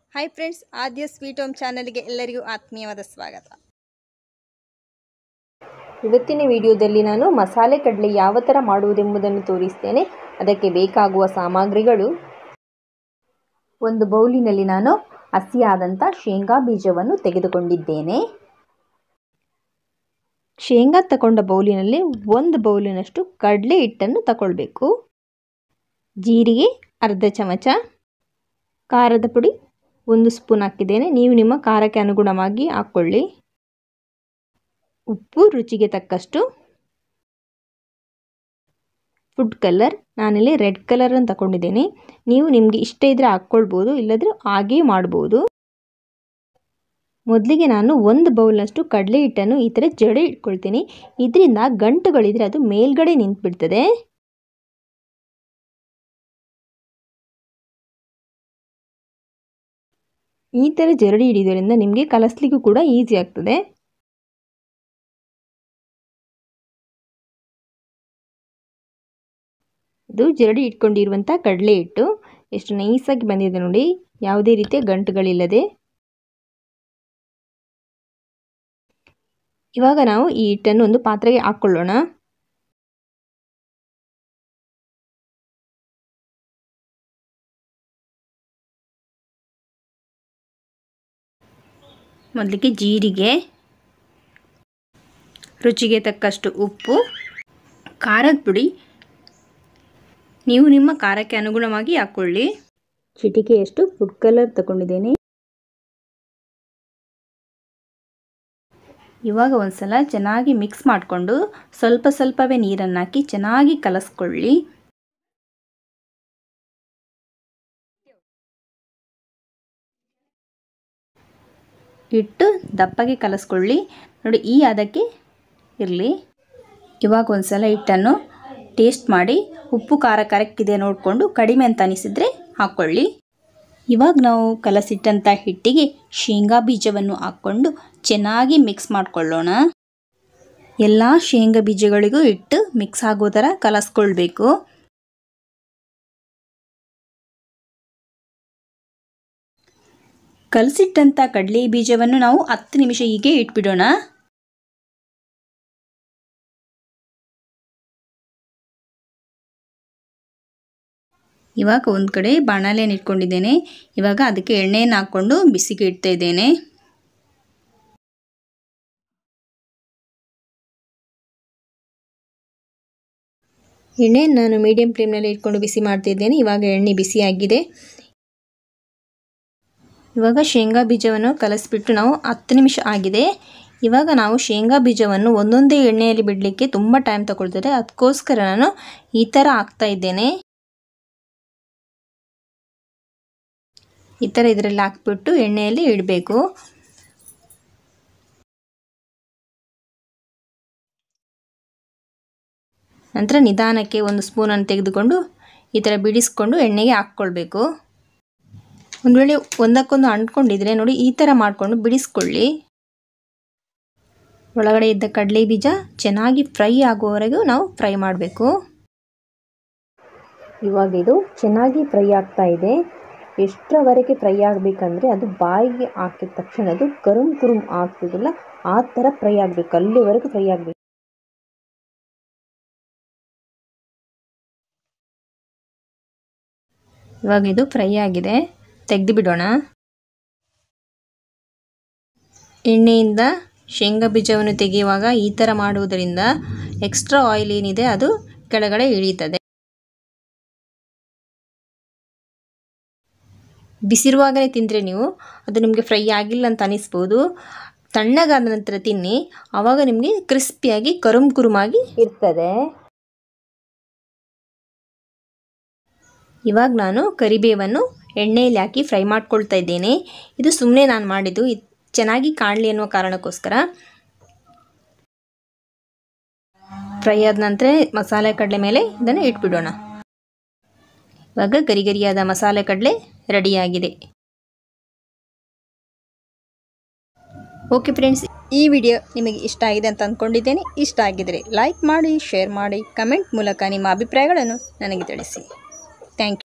hi friends Aadya sweet home ಚಾನಲ್ಗೆ ಎಲ್ಲರಿಗೂ ಆತ್ಮೀಯವಾದ ಸ್ವಾಗತ ಇವತ್ತಿನ ವಿಡಿಯೋದಲ್ಲಿ ನಾನು ಮಸಾಲೆ ಕಡಲೆ ಯಾವ ಥರ ಮಾಡುವುದೆಂಬುದನ್ನು ತೋರಿಸ್ತೇನೆ ಅದಕ್ಕೆ ಬೇಕಾಗುವ ಸಾಮಗ್ರಿಗಳು ಒಂದು ಬೌಲಿನಲ್ಲಿ ನಾನು ಹಸಿಯಾದಂಥ ಶೇಂಗಾ ಬೀಜವನ್ನು ತೆಗೆದುಕೊಂಡಿದ್ದೇನೆ ಶೇಂಗಾ ತಗೊಂಡ ಬೌಲಿನಲ್ಲಿ ಒಂದು ಬೌಲಿನಷ್ಟು ಕಡಲೆ ಹಿಟ್ಟನ್ನು ತಗೊಳ್ಬೇಕು ಜೀರಿಗೆ ಅರ್ಧ ಚಮಚ ಖಾರದ ಪುಡಿ ಒಂದು ಸ್ಪೂನ್ ಹಾಕಿದ್ದೇನೆ ನೀವು ನಿಮ್ಮ ಖಾರಕ್ಕೆ ಅನುಗುಣವಾಗಿ ಹಾಕ್ಕೊಳ್ಳಿ ಉಪ್ಪು ರುಚಿಗೆ ತಕ್ಕಷ್ಟು ಫುಡ್ ಕಲರ್ ನಾನಿಲ್ಲಿ ರೆಡ್ ಕಲರನ್ನು ತಗೊಂಡಿದ್ದೇನೆ ನೀವು ನಿಮಗೆ ಇಷ್ಟ ಇದ್ದರೆ ಹಾಕ್ಕೊಳ್ಬೋದು ಇಲ್ಲದ್ರೆ ಹಾಗೇ ಮಾಡ್ಬೋದು ಮೊದಲಿಗೆ ನಾನು ಒಂದು ಬೌಲ್ನಷ್ಟು ಕಡಲೆ ಹಿಟ್ಟನ್ನು ಈ ಥರ ಜಡೆ ಇಟ್ಕೊಳ್ತೀನಿ ಇದರಿಂದ ಗಂಟುಗಳಿದ್ರೆ ಅದು ಮೇಲ್ಗಡೆ ನಿಂತ್ಬಿಡ್ತದೆ ಈ ಥರ ಜರಡಿ ಹಿಡಿಯೋದ್ರಿಂದ ನಿಮಗೆ ಕಲಸ್ಲಿಕ್ಕೂ ಕೂಡ ಈಸಿ ಆಗ್ತದೆ ಇದು ಜರಡಿ ಇಟ್ಕೊಂಡಿರುವಂಥ ಕಡಲೆ ಹಿಟ್ಟು ಎಷ್ಟು ನೈಸಾಗಿ ಬಂದಿದೆ ನೋಡಿ ಯಾವುದೇ ರೀತಿಯ ಗಂಟುಗಳಿಲ್ಲದೆ ಇವಾಗ ನಾವು ಈ ಹಿಟ್ಟನ್ನು ಒಂದು ಪಾತ್ರೆಗೆ ಹಾಕ್ಕೊಳ್ಳೋಣ ಮೊದಲಿಗೆ ಜೀರಿಗೆ ರುಚಿಗೆ ತಕ್ಕಷ್ಟು ಉಪ್ಪು ಖಾರದ ಪುಡಿ ನೀವು ನಿಮ್ಮ ಖಾರಕ್ಕೆ ಅನುಗುಣವಾಗಿ ಹಾಕ್ಕೊಳ್ಳಿ ಚಿಟಿಕೆಯಷ್ಟು ಫುಡ್ ಕಲರ್ ತಗೊಂಡಿದ್ದೇನೆ ಇವಾಗ ಒಂದ್ಸಲ ಚೆನ್ನಾಗಿ ಮಿಕ್ಸ್ ಮಾಡಿಕೊಂಡು ಸ್ವಲ್ಪ ಸ್ವಲ್ಪವೇ ನೀರನ್ನು ಹಾಕಿ ಚೆನ್ನಾಗಿ ಕಲಸ್ಕೊಳ್ಳಿ ಇಟ್ಟು ದಪ್ಪಗೆ ಕಲಸ್ಕೊಳ್ಳಿ ನೋಡಿ ಈ ಅದಕ್ಕೆ ಇರಲಿ ಇವಾಗ ಒಂದ್ಸಲ ಹಿಟ್ಟನ್ನು ಟೇಸ್ಟ್ ಮಾಡಿ ಉಪ್ಪು ಖಾರ ಕರೆಕ್ಟ್ ಇದೆ ನೋಡಿಕೊಂಡು ಕಡಿಮೆ ಅಂತ ಅನಿಸಿದರೆ ಹಾಕ್ಕೊಳ್ಳಿ ಇವಾಗ ನಾವು ಕಲಸಿಟ್ಟಂಥ ಹಿಟ್ಟಿಗೆ ಶೇಂಗಾ ಬೀಜವನ್ನು ಹಾಕ್ಕೊಂಡು ಚೆನ್ನಾಗಿ ಮಿಕ್ಸ್ ಮಾಡಿಕೊಳ್ಳೋಣ ಎಲ್ಲ ಶೇಂಗಾ ಬೀಜಗಳಿಗೂ ಇಟ್ಟು ಮಿಕ್ಸ್ ಆಗೋ ಥರ ಕಲಸ್ಕೊಳ್ಬೇಕು ಕಲಸಿಟ್ಟಂಥ ಕಡಲೆ ಬೀಜವನ್ನು ನಾವು ಹತ್ತು ನಿಮಿಷ ಹೀಗೆ ಇಟ್ಬಿಡೋಣ ಇವಾಗ ಒಂದು ಕಡೆ ಬಾಣಲೆಯನ್ನು ಇಟ್ಕೊಂಡಿದ್ದೇನೆ ಇವಾಗ ಅದಕ್ಕೆ ಎಣ್ಣೆಯನ್ನು ಹಾಕ್ಕೊಂಡು ಬಿಸಿಗೆ ಇಡ್ತಾ ಇದ್ದೇನೆ ಎಣ್ಣೆಯನ್ನು ನಾನು ಮೀಡಿಯಂ ಫ್ಲೇಮ್ನಲ್ಲಿ ಇಟ್ಕೊಂಡು ಬಿಸಿ ಮಾಡ್ತಿದ್ದೇನೆ ಇವಾಗ ಎಣ್ಣೆ ಬಿಸಿಯಾಗಿದೆ ಇವಾಗ ಶೇಂಗಾ ಬೀಜವನ್ನು ಕಲಸಿಬಿಟ್ಟು ನಾವು ಹತ್ತು ನಿಮಿಷ ಆಗಿದೆ ಇವಾಗ ನಾವು ಶೇಂಗಾ ಬೀಜವನ್ನು ಒಂದೊಂದೇ ಎಣ್ಣೆಯಲ್ಲಿ ಬಿಡಲಿಕ್ಕೆ ತುಂಬ ಟೈಮ್ ತಗೊಳ್ತದೆ ಅದಕ್ಕೋಸ್ಕರ ನಾನು ಈ ಥರ ಹಾಕ್ತಾ ಇದ್ದೇನೆ ಈ ಥರ ಇದರಲ್ಲಿ ಹಾಕ್ಬಿಟ್ಟು ಎಣ್ಣೆಯಲ್ಲಿ ಇಡಬೇಕು ನಂತರ ನಿಧಾನಕ್ಕೆ ಒಂದು ಸ್ಪೂನನ್ನು ತೆಗೆದುಕೊಂಡು ಈ ಥರ ಬಿಡಿಸ್ಕೊಂಡು ಎಣ್ಣೆಗೆ ಹಾಕ್ಕೊಳ್ಬೇಕು ಒಂದು ವೇಳೆ ಒಂದಕ್ಕೊಂದು ಅಂಟ್ಕೊಂಡಿದ್ರೆ ನೋಡಿ ಈ ಥರ ಮಾಡಿಕೊಂಡು ಬಿಡಿಸ್ಕೊಳ್ಳಿ ಒಳಗಡೆ ಇದ್ದ ಕಡಲೆ ಬೀಜ ಚೆನ್ನಾಗಿ ಫ್ರೈ ಆಗುವವರೆಗೂ ನಾವು ಫ್ರೈ ಮಾಡಬೇಕು ಇವಾಗ ಇದು ಚೆನ್ನಾಗಿ ಫ್ರೈ ಆಗ್ತಾ ಇದೆ ಎಷ್ಟರವರೆಗೆ ಫ್ರೈ ಆಗಬೇಕಂದ್ರೆ ಅದು ಬಾಯಿಗೆ ಹಾಕಿದ ತಕ್ಷಣ ಅದು ಕರುಮ್ ಕುರುಮ್ ಆಗ್ತದಲ್ಲ ಆ ಥರ ಫ್ರೈ ಆಗಬೇಕು ಅಲ್ಲಿವರೆಗೂ ಫ್ರೈ ಆಗಬೇಕು ಇವಾಗ ಇದು ಫ್ರೈ ಆಗಿದೆ ತೆಗೆದು ಬಿಡೋಣ ಎಣ್ಣೆಯಿಂದ ಶೇಂಗಾ ಬೀಜವನ್ನು ತೆಗೆಯುವಾಗ ಈ ಥರ ಮಾಡುವುದರಿಂದ ಎಕ್ಸ್ಟ್ರಾ ಆಯಿಲ್ ಏನಿದೆ ಅದು ಕೆಳಗಡೆ ಇಳೀತದೆ ಬಿಸಿರುವಾಗಲೇ ತಿಂದರೆ ನೀವು ಅದು ನಿಮಗೆ ಫ್ರೈ ಆಗಿಲ್ಲ ಅಂತ ಅನಿಸ್ಬೋದು ತಣ್ಣಗಾದ ನಂತರ ತಿನ್ನಿ ಆವಾಗ ನಿಮಗೆ ಕ್ರಿಸ್ಪಿಯಾಗಿ ಕರುಮ್ ಕುರುಮಾಗಿ ಇರ್ತದೆ ಇವಾಗ ನಾನು ಕರಿಬೇವನ್ನು ಎಣ್ಣೆಯಲ್ಲಿ ಹಾಕಿ ಫ್ರೈ ಮಾಡ್ಕೊಳ್ತಾ ಇದ್ದೇನೆ ಇದು ಸುಮ್ಮನೆ ನಾನು ಮಾಡಿದ್ದು ಚೆನ್ನಾಗಿ ಕಾಣಲಿ ಅನ್ನುವ ಕಾರಣಕ್ಕೋಸ್ಕರ ಫ್ರೈ ಆದ ನಂತರ ಮಸಾಲೆ ಕಡಲೆ ಮೇಲೆ ಇದನ್ನು ಇಟ್ಬಿಡೋಣ ಇವಾಗ ಗರಿ ಗರಿಯಾದ ಮಸಾಲೆ ಕಡಲೆ ರೆಡಿಯಾಗಿದೆ ಓಕೆ ಫ್ರೆಂಡ್ಸ್ ಈ ವಿಡಿಯೋ ನಿಮಗೆ ಇಷ್ಟ ಆಗಿದೆ ಅಂತ ಅಂದ್ಕೊಂಡಿದ್ದೇನೆ ಇಷ್ಟ ಆಗಿದರೆ ಲೈಕ್ ಮಾಡಿ ಶೇರ್ ಮಾಡಿ ಕಮೆಂಟ್ ಮೂಲಕ ನಿಮ್ಮ ಅಭಿಪ್ರಾಯಗಳನ್ನು ನನಗೆ ತಿಳಿಸಿ ಥ್ಯಾಂಕ್ ಯು